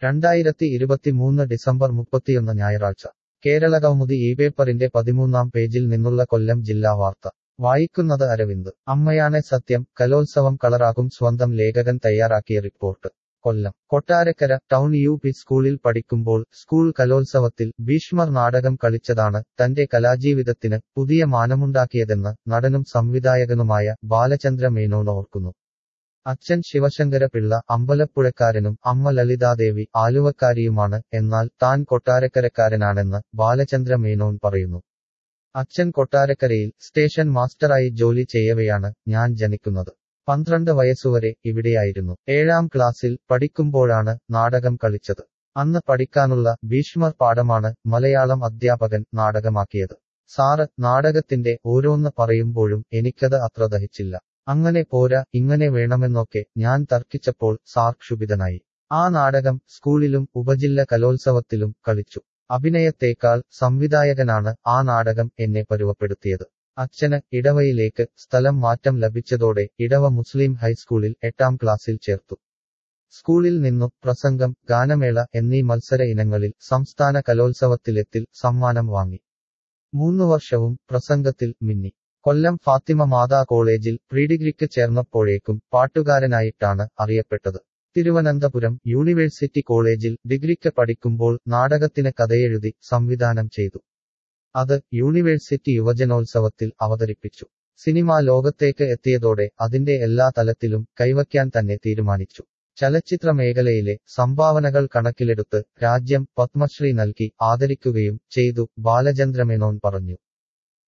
രണ്ടായിരത്തി ഇരുപത്തിമൂന്ന് ഡിസംബർ മുപ്പത്തിയൊന്ന് ഞായറാഴ്ച കേരള കൗമുദി ഈ പേപ്പറിന്റെ പതിമൂന്നാം പേജിൽ നിന്നുള്ള കൊല്ലം ജില്ലാ വാർത്ത വായിക്കുന്നത് അരവിന്ദ് അമ്മയാണെ സത്യം കലോത്സവം കളറാകും സ്വന്തം ലേഖകൻ തയ്യാറാക്കിയ report Kollam Kottarakkara town U P സ്കൂളിൽ പഠിക്കുമ്പോൾ സ്കൂൾ കലോത്സവത്തിൽ ഭീഷ്മർ നാടകം കളിച്ചതാണ് തന്റെ കലാജീവിതത്തിന് പുതിയ മാനമുണ്ടാക്കിയതെന്ന് നടനും സംവിധായകനുമായ ബാലചന്ദ്ര മേനോൻ ഓർക്കുന്നു അച്ഛൻ ശിവശങ്കര പിള്ള അമ്പലപ്പുഴക്കാരനും അമ്മ ലളിതാദേവി ആലുവക്കാരിയുമാണ് എന്നാൽ താൻ കൊട്ടാരക്കരക്കാരനാണെന്ന് ബാലചന്ദ്ര മേനോൻ പറയുന്നു അച്ഛൻ കൊട്ടാരക്കരയിൽ സ്റ്റേഷൻ മാസ്റ്ററായി ജോലി ചെയ്യവെയാണ് ഞാൻ ജനിക്കുന്നത് പന്ത്രണ്ട് വയസ്സുവരെ ഇവിടെയായിരുന്നു ഏഴാം ക്ലാസ്സിൽ പഠിക്കുമ്പോഴാണ് നാടകം കളിച്ചത് അന്ന് പഠിക്കാനുള്ള ഭീഷ്മർ പാഠമാണ് മലയാളം അധ്യാപകൻ നാടകമാക്കിയത് സാറ് നാടകത്തിന്റെ ഓരോന്ന് പറയുമ്പോഴും എനിക്കത് അത്ര ദഹിച്ചില്ല അങ്ങനെ പോരാ ഇങ്ങനെ വേണമെന്നൊക്കെ ഞാൻ തർക്കിച്ചപ്പോൾ സാർ ക്ഷുഭിതനായി ആ നാടകം സ്കൂളിലും ഉപജില്ല കലോത്സവത്തിലും കളിച്ചു അഭിനയത്തേക്കാൾ സംവിധായകനാണ് ആ നാടകം എന്നെ പരുവപ്പെടുത്തിയത് അച്ഛന് ഇടവയിലേക്ക് സ്ഥലം മാറ്റം ലഭിച്ചതോടെ ഇടവ മുസ്ലിം ഹൈസ്കൂളിൽ എട്ടാം ക്ലാസ്സിൽ ചേർത്തു സ്കൂളിൽ നിന്നു പ്രസംഗം ഗാനമേള എന്നീ മത്സര ഇനങ്ങളിൽ സംസ്ഥാന കലോത്സവത്തിലെത്തിൽ സമ്മാനം വാങ്ങി മൂന്നു വർഷവും പ്രസംഗത്തിൽ മിന്നി കൊല്ലം ഫാത്തിമ മാതാ കോളേജിൽ പ്രീഡിഗ്രിക്ക് ചേർന്നപ്പോഴേക്കും പാട്ടുകാരനായിട്ടാണ് അറിയപ്പെട്ടത് തിരുവനന്തപുരം യൂണിവേഴ്സിറ്റി കോളേജിൽ ഡിഗ്രിക്ക് പഠിക്കുമ്പോൾ നാടകത്തിന് കഥയെഴുതി സംവിധാനം ചെയ്തു അത് യൂണിവേഴ്സിറ്റി യുവജനോത്സവത്തിൽ അവതരിപ്പിച്ചു സിനിമാ ലോകത്തേക്ക് എത്തിയതോടെ അതിന്റെ എല്ലാ തലത്തിലും കൈവയ്ക്കാൻ തന്നെ തീരുമാനിച്ചു ചലച്ചിത്ര മേഖലയിലെ സംഭാവനകൾ കണക്കിലെടുത്ത് രാജ്യം പത്മശ്രീ നൽകി ആദരിക്കുകയും ചെയ്തു ബാലചന്ദ്രമേനോൻ പറഞ്ഞു